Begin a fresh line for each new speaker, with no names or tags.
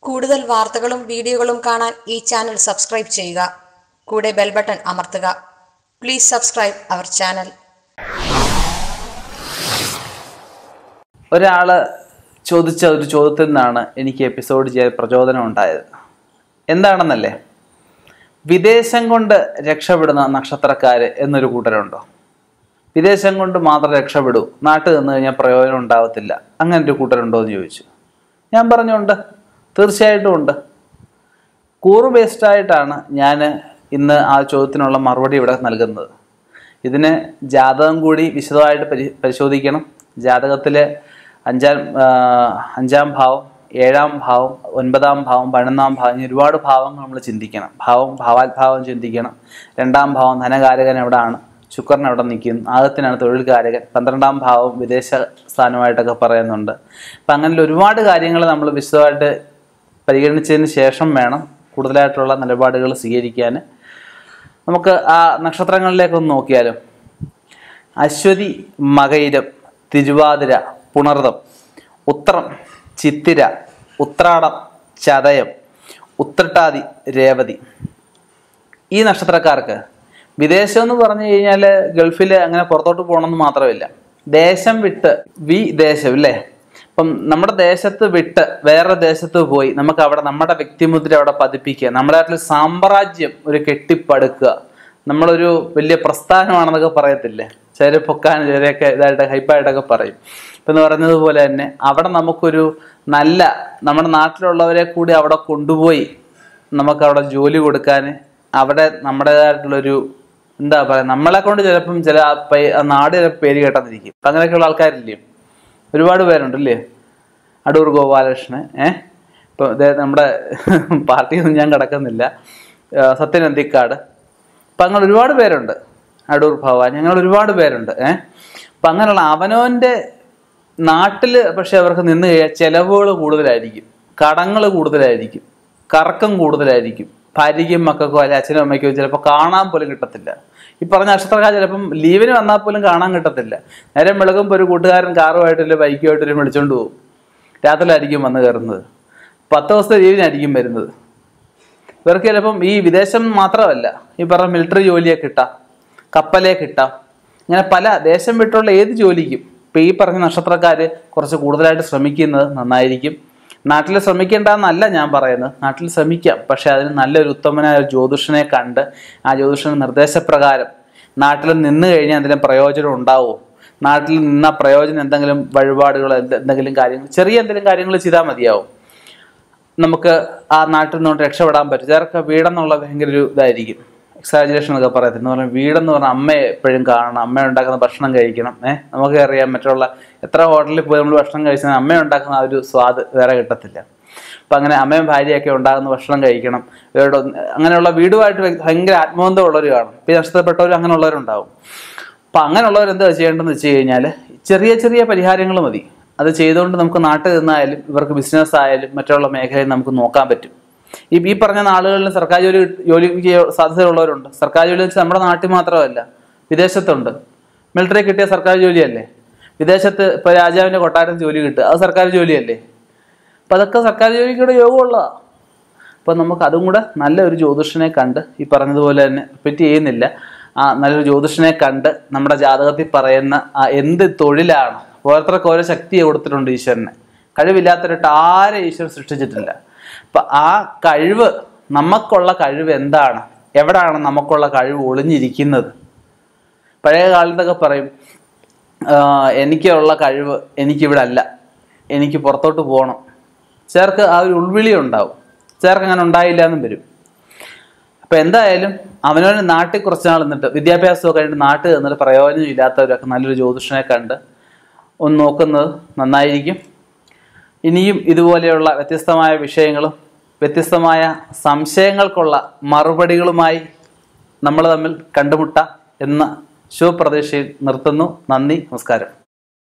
കൂടുതൽ വാർത്തകളും വീഡിയോകളും കാണാൻ ഈ ചാനൽ സബ്സ്ക്രൈബ് ചെയ്യുക കൂടെ ബെൽ ബട്ടൺ അമർത്തുക പ്ലീസ് സബ്സ്ക്രൈബ് അവർ ചാനൽ
ഒരാള് ചോദിച്ച ഒരു ചോദ്യത്തിൽ നിന്നാണ് എനിക്ക് എപ്പിസോഡ് ചെയ്യാൻ പ്രചോദനം ഉണ്ടായത് എന്താണെന്നല്ലേ വിദേശം കൊണ്ട് രക്ഷപ്പെടുന്ന നക്ഷത്രക്കാര് എന്നൊരു കൂട്ടരുണ്ടോ വിദേശം കൊണ്ട് മാത്രം രക്ഷപ്പെടൂ നാട്ടിൽ നിന്ന് കഴിഞ്ഞാൽ പ്രയോജനം ഉണ്ടാവത്തില്ല അങ്ങനെ ഒരു കൂട്ടരുണ്ടോ എന്ന് ചോദിച്ചു ഞാൻ പറഞ്ഞുണ്ട് തീർച്ചയായിട്ടും ഉണ്ട് കൂറ് ബേസ്ഡ് ആയിട്ടാണ് ഞാൻ ഇന്ന് ആ ചോദ്യത്തിനുള്ള മറുപടി ഇവിടെ നൽകുന്നത് ഇതിന് ജാതകം കൂടി വിശദമായിട്ട് പരി പരിശോധിക്കണം ജാതകത്തിലെ അഞ്ചാം ആ, അഞ്ചാം ഭാവം ഏഴാം ഭാവം ഒൻപതാം ഭാവം പതിനൊന്നാം ഭാവം ഇങ്ങനെ ഒരുപാട് ഭാവങ്ങൾ നമ്മൾ ചിന്തിക്കണം ഭാവം ഭാവാത്ഭാവം ചിന്തിക്കണം രണ്ടാം ഭാവം ധനകാരകൻ എവിടെയാണ് ശുക്രൻ എവിടെ നിൽക്കുന്നു ആദത്തിനാണ് തൊഴിൽകാരകൻ പന്ത്രണ്ടാം ഭാവം വിദേശ സ്ഥാനമായിട്ടൊക്കെ പറയുന്നുണ്ട് അപ്പം അങ്ങനെ ഒരുപാട് കാര്യങ്ങൾ നമ്മൾ വിശദമായിട്ട് പരിഗണിച്ചതിന് ശേഷം വേണം കൂടുതലായിട്ടുള്ള നിലപാടുകൾ സ്വീകരിക്കാൻ നമുക്ക് ആ നക്ഷത്രങ്ങളിലേക്കൊന്ന് നോക്കിയാലും അശ്വതി മകയിരം തിരുവാതിര പുണർതം ഉത്രം ചിത്തിര ഉത്രാടം ചതയം ഉത്രട്ടാതി രേവതി ഈ നക്ഷത്രക്കാർക്ക് വിദേശം എന്ന് പറഞ്ഞു കഴിഞ്ഞാൽ ഗൾഫിൽ അങ്ങനെ പുറത്തോട്ട് പോകണമെന്ന് മാത്രമില്ല ദേശം വിട്ട് വി ദേശം അല്ലേ ഇപ്പം നമ്മുടെ ദേശത്ത് വിട്ട് വേറെ ദേശത്ത് പോയി നമുക്ക് അവിടെ നമ്മുടെ വ്യക്തിമുദ്ര അവിടെ പതിപ്പിക്കുക നമ്മുടെ നാട്ടിൽ സാമ്രാജ്യം ഒരു കെട്ടിപ്പടുക്കുക നമ്മളൊരു വലിയ പ്രസ്ഥാനമാണെന്നൊക്കെ പറയത്തില്ലേ ചില പൊക്കാൻ ചിലരൊക്കെ ഇതായിട്ട് ഹൈപ്പായിട്ടൊക്കെ പറയും ഇപ്പം എന്ന് പറഞ്ഞതുപോലെ തന്നെ അവിടെ നമുക്കൊരു നല്ല നമ്മുടെ നാട്ടിലുള്ളവരെ കൂടി അവിടെ കൊണ്ടുപോയി നമുക്ക് അവിടെ ജോലി കൊടുക്കാൻ അവിടെ നമ്മുടേതായിട്ടുള്ളൊരു എന്താ പറയുക നമ്മളെ കൊണ്ട് ചിലപ്പം ചില ആ പേ- ആ നാട് ചിലപ്പോൾ പേര് കേട്ടെന്നിരിക്കും അപ്പം അങ്ങനെയൊക്കെയുള്ള ആൾക്കാരില്ലേ ഒരുപാട് പേരുണ്ടല്ലേ അടൂർ ഗോപാലകൃഷ്ണൻ ഏഹ് ഇപ്പം ഇതേ നമ്മുടെ പാർട്ടിയൊന്നും ഞാൻ കിടക്കുന്നില്ല ആ, സത്യൻ അന്തിക്കാട് അപ്പം അങ്ങനെ ഒരുപാട് പേരുണ്ട് അടൂർ ഭവാൻ ഞങ്ങൾ ഒരുപാട് പേരുണ്ട് ഏഹ് അപ്പം അങ്ങനെയുള്ള അവനവൻ്റെ നാട്ടിൽ പക്ഷെ അവർക്ക് നിന്ന് കഴിയാൽ ചിലവുകൾ കൂടുതലായിരിക്കും കടങ്ങൾ കൂടുതലായിരിക്കും കറക്കം കൂടുതലായിരിക്കും ഭാര്യയ്ക്കും മക്കൾക്കോ അല്ലെ അച്ഛനും അമ്മയ്ക്കോ ചിലപ്പോൾ കാണാൻ പോലും കിട്ടത്തില്ല ഈ പറഞ്ഞ നക്ഷത്രക്കാർ ചിലപ്പം ലീവിന് വന്നാൽ പോലും കാണാൻ കിട്ടത്തില്ല നേരം വെളുക്കുമ്പോൾ ഒരു കൂട്ടുകാരൻ കാറുമായിട്ടില്ല ബൈക്കുമായിട്ടില്ല വിളിച്ചോണ്ട് പോകും രാത്രിയിലായിരിക്കും വന്ന് കയറുന്നത് പത്ത് ദിവസത്തെ ലീവിനായിരിക്കും വരുന്നത് ഇവർക്ക് ചിലപ്പം ഈ വിദേശം മാത്രമല്ല ഈ പറഞ്ഞ മിലിറ്ററി ജോലിയെ കിട്ടാം കപ്പലെ കിട്ടാം ഇങ്ങനെ പല ദേശം വിട്ടുള്ള ഏത് ജോലിക്കും ഇപ്പം ഈ പറഞ്ഞ നക്ഷത്രക്കാർ കുറച്ച് കൂടുതലായിട്ട് ശ്രമിക്കുന്നത് നന്നായിരിക്കും നാട്ടിൽ ശ്രമിക്കേണ്ടെന്നല്ല ഞാൻ പറയുന്നത് നാട്ടിൽ ശ്രമിക്കാം പക്ഷെ അതിന് നല്ലൊരു ഉത്തമനായ ഒരു ജ്യോതിഷനെ കണ്ട് ആ ജ്യോതിഷന്റെ നിർദ്ദേശപ്രകാരം നാട്ടിൽ നിന്ന് കഴിഞ്ഞാൽ എന്തെങ്കിലും പ്രയോജനം ഉണ്ടാവുമോ നാട്ടിൽ നിന്ന പ്രയോജനം എന്തെങ്കിലും വഴിപാടുകളോ എന്ത് എന്തെങ്കിലും കാര്യങ്ങൾ ചെറിയ എന്തെങ്കിലും കാര്യങ്ങൾ ചെയ്താൽ മതിയാവും നമുക്ക് ആ നാട്ടിൽ നിന്നുകൊണ്ട് രക്ഷപ്പെടാൻ പറ്റും ചിലർക്ക് വീടെന്നുള്ള ഭയങ്കര ഒരു ഇതായിരിക്കും എക്സാജുറേഷൻ എന്നൊക്കെ പറയത്തില്ല എന്ന് പറഞ്ഞാൽ വീടെന്ന് പറഞ്ഞാൽ അമ്മയെ എപ്പോഴും കാണണം അമ്മ ഉണ്ടാക്കുന്ന ഭക്ഷണം കഴിക്കണം ഏഹ് നമുക്ക് അറിയാം മറ്റുള്ള എത്ര ഹോട്ടലിൽ പോയി നമ്മൾ ഭക്ഷണം കഴിച്ചാൽ അമ്മ ഉണ്ടാക്കുന്ന ആ ഒരു സ്വാദ് വേറെ കിട്ടത്തില്ല അപ്പം അങ്ങനെ അമ്മയും ഭാര്യയൊക്കെ ഉണ്ടാകുന്ന ഭക്ഷണം കഴിക്കണം ഇവരുടെ ഒന്ന് അങ്ങനെയുള്ള വീടുമായിട്ട് വ്യ- ഭയങ്കര ആത്മബന്ധമുള്ളവർ കാണും ഇപ്പം നഷ്ടപ്പെട്ടവരും അങ്ങനെയുള്ളവരുണ്ടാവും അപ്പം അങ്ങനെയുള്ളവർ എന്താ ചെയ്യേണ്ടതെന്ന് വെച്ച് കഴിഞ്ഞാൽ ചെറിയ ചെറിയ പരിഹാരങ്ങൾ മതി അത് ചെയ്തുകൊണ്ട് നമുക്ക് നാട്ടിൽ നിന്നായാലും ഇവർക്ക് ബിസിനസ് ആയാലും മറ്റുള്ള മേഖലയിൽ നമുക്ക് നോക്കാൻ പറ്റും ഈ ഈ പറഞ്ഞ നാളുകളിൽ സർക്കാർ ജോലി കിട്ട- ജോലിക്ക് സാധ്യതയുള്ളവരുണ്ട് സർക്കാർ ജോലി എന്ന് വെച്ചാൽ നമ്മുടെ നാട്ടിൽ മാത്രമല്ല വിദേശത്തുണ്ട് മിലിറ്ററി കിട്ടിയ സർക്കാർ ജോലിയല്ലേ വിദേശത്ത് ഇപ്പോൾ രാജാവിൻ്റെ കൊട്ടാരത്തിൽ ജോലി കിട്ടുക അത് സർക്കാർ ജോലിയല്ലേ അപ്പം അതൊക്കെ സർക്കാർ ജോലിക്കൂടെ യോഗമുള്ളതാണ് അപ്പം നമുക്ക് അതും കൂടെ നല്ലൊരു ജ്യോതിഷനെ കണ്ട് ഈ പറഞ്ഞതുപോലെ തന്നെ റിപ്പീറ്റ് ചെയ്യുന്നില്ല ആ നല്ലൊരു ജ്യോതിഷനെ കണ്ട് നമ്മുടെ ജാതകത്തിൽ പറയുന്ന ആ എന്ത് തൊഴിലാണ് ഓരോരുത്തർക്ക് ഓരോ ശക്തി കൊടുത്തിട്ടുണ്ട് ഈശ്വരനെ കഴിവില്ലാത്തവരായിട്ട് ആരെ ഈശ്വരൻ സൃഷ്ടിച്ചിട്ടില്ല അപ്പം ആ കഴിവ് നമുക്കുള്ള കഴിവ് എന്താണ് എവിടാണ് നമുക്കുള്ള കഴിവ് ഒളിഞ്ഞിരിക്കുന്നത് പഴയ കാലത്തൊക്കെ പറയും "ആ, എനിക്കുള്ള കഴിവ് എനിക്കിവിടെ അല്ല എനിക്ക് പുറത്തോട്ട് പോകണം ചിലർക്ക് ആ ഒരു ഉൾവിളി ഉണ്ടാവും ചിലർക്ക് അങ്ങനെ ഉണ്ടായില്ല എന്നും വരും അപ്പൊ എന്തായാലും അവനവന് നാട്ടിൽ കുറച്ച് നാൾ നിന്നിട്ട് വിദ്യാഭ്യാസമൊക്കെ കഴിഞ്ഞിട്ട് നാട്ടിൽ നിന്നിട്ട് പ്രയോജനം ഇല്ലാത്തവരൊക്കെ നല്ലൊരു ജ്യോതിഷനെ കണ്ട് ഒന്ന് നോക്കുന്നത് നന്നായിരിക്കും ഇനിയും ഇതുപോലെയുള്ള വ്യത്യസ്തമായ വിഷയങ്ങളും വ്യത്യസ്തമായ സംശയങ്ങൾക്കുള്ള മറുപടികളുമായി നമ്മൾ തമ്മിൽ കണ്ടുമുട്ടാം എന്ന ശുഭപ്രതീക്ഷയിൽ നിർത്തുന്നു നന്ദി നമസ്കാരം